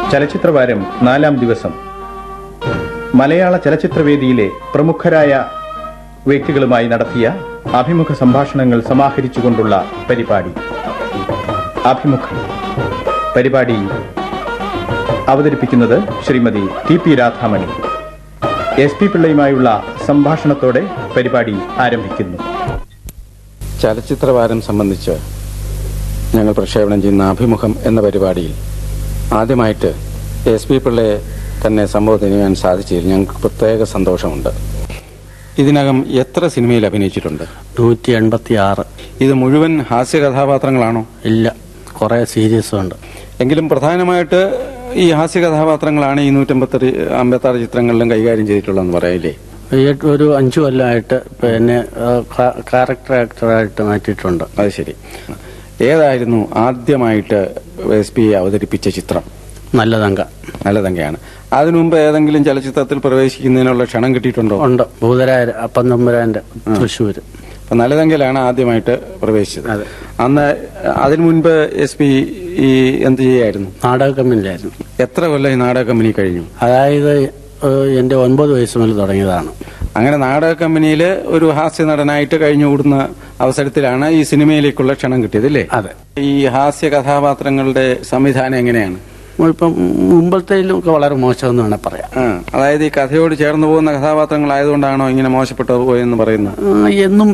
ചലച്ചിത്രവാരം നാലാം ദിവസം മലയാള ചലച്ചിത്രവേദിയിലെ പ്രമുഖരായ വ്യക്തികളുമായി നടത്തിയ അഭിമുഖ സംഭാഷണങ്ങൾ സമാഹരിച്ചുകൊണ്ടുള്ള പരിപാടി അഭിമുഖം പരിപാടി അവതരിപ്പിക്കുന്നത് Shrimati T P Radhamani S P പിള്ളയുമായുള്ള സംഭാഷണത്തോടെ പരിപാടി ആരംഭിക്കുന്നു ചലച്ചിത്രവാരം സംബന്ധിച്ച് ഞങ്ങൾ പ്രക്ഷേപണം ചെയ്യുന്ന അഭിമുഖം എന്ന പരിപാടിയിൽ ആദ്യമായിട്ട് എസ് പി പിള്ളയെ തന്നെ സംഭവത്തിന് ചെയ്യാൻ സാധിച്ചതിൽ ഞങ്ങൾക്ക് പ്രത്യേക സന്തോഷമുണ്ട് ഇതിനകം എത്ര സിനിമയിൽ അഭിനയിച്ചിട്ടുണ്ട് നൂറ്റി എൺപത്തി ആറ് ഇത് മുഴുവൻ ഹാസ്യ കഥാപാത്രങ്ങളാണോ ഇല്ല കുറേ സീരീസും ഉണ്ട് എങ്കിലും പ്രധാനമായിട്ട് ഈ ഹാസ്യ കഥാപാത്രങ്ങളാണ് ഈ നൂറ്റമ്പത്തി അമ്പത്താറ് ചിത്രങ്ങളിലും കൈകാര്യം ചെയ്തിട്ടുള്ളതെന്ന് പറയില്ലേ ഈ ഒരു അഞ്ചു കൊല്ലമായിട്ട് പിന്നെ ക്യാരക്ടർ ആക്ടറായിട്ട് മാറ്റിയിട്ടുണ്ട് അത് ശരി ഏതായിരുന്നു ആദ്യമായിട്ട് എസ് പി അവതരിപ്പിച്ച ചിത്രം നല്ലതങ്ക നല്ലതങ്കയാണ് അതിനു മുമ്പ് ഏതെങ്കിലും ചലച്ചിത്രത്തിൽ പ്രവേശിക്കുന്നതിനുള്ള ക്ഷണം കിട്ടിയിട്ടുണ്ടോ ഉണ്ട് ഭൂതരായ അപ്പം തമ്പുരാന്റെ തൃശ്ശൂര് അപ്പൊ നല്ലതങ്കയിലാണ് ആദ്യമായിട്ട് പ്രവേശിച്ചത് അതെ. അന്ന് അതിനു മുൻപ് എസ് പി ഈ എന്ത് ചെയ്യായിരുന്നു നാടക കമ്പനിയിലായിരുന്നു എത്ര കൊല്ലം ഈ നാടക കമ്പനി കഴിഞ്ഞു അതായത് ഏഹ്, എന്റെ ഒൻപത് വയസ്സ് മുതൽ തുടങ്ങിയതാണ് അങ്ങനെ നാടക കമ്പനിയിൽ ഒരു ഹാസ്യ നടനായിട്ട് കഴിഞ്ഞുകൂടുന്ന അവസരത്തിലാണ് ഈ സിനിമയിലേക്കുള്ള ക്ഷണം കിട്ടിയത് അല്ലേ അതെ ഈ ഹാസ്യ കഥാപാത്രങ്ങളുടെ സംവിധാനം എങ്ങനെയാണ് ഇപ്പം മുമ്പത്തേലും ഒക്കെ വളരെ മോശമെന്ന് വേണേൽ പറയാം ആ, അതായത് ഈ കഥയോട് ചേർന്ന് പോകുന്ന കഥാപാത്രങ്ങളായതുകൊണ്ടാണോ ഇങ്ങനെ മോശപ്പെട്ടു പോയെന്ന് പറയുന്നത് ആ, എന്നും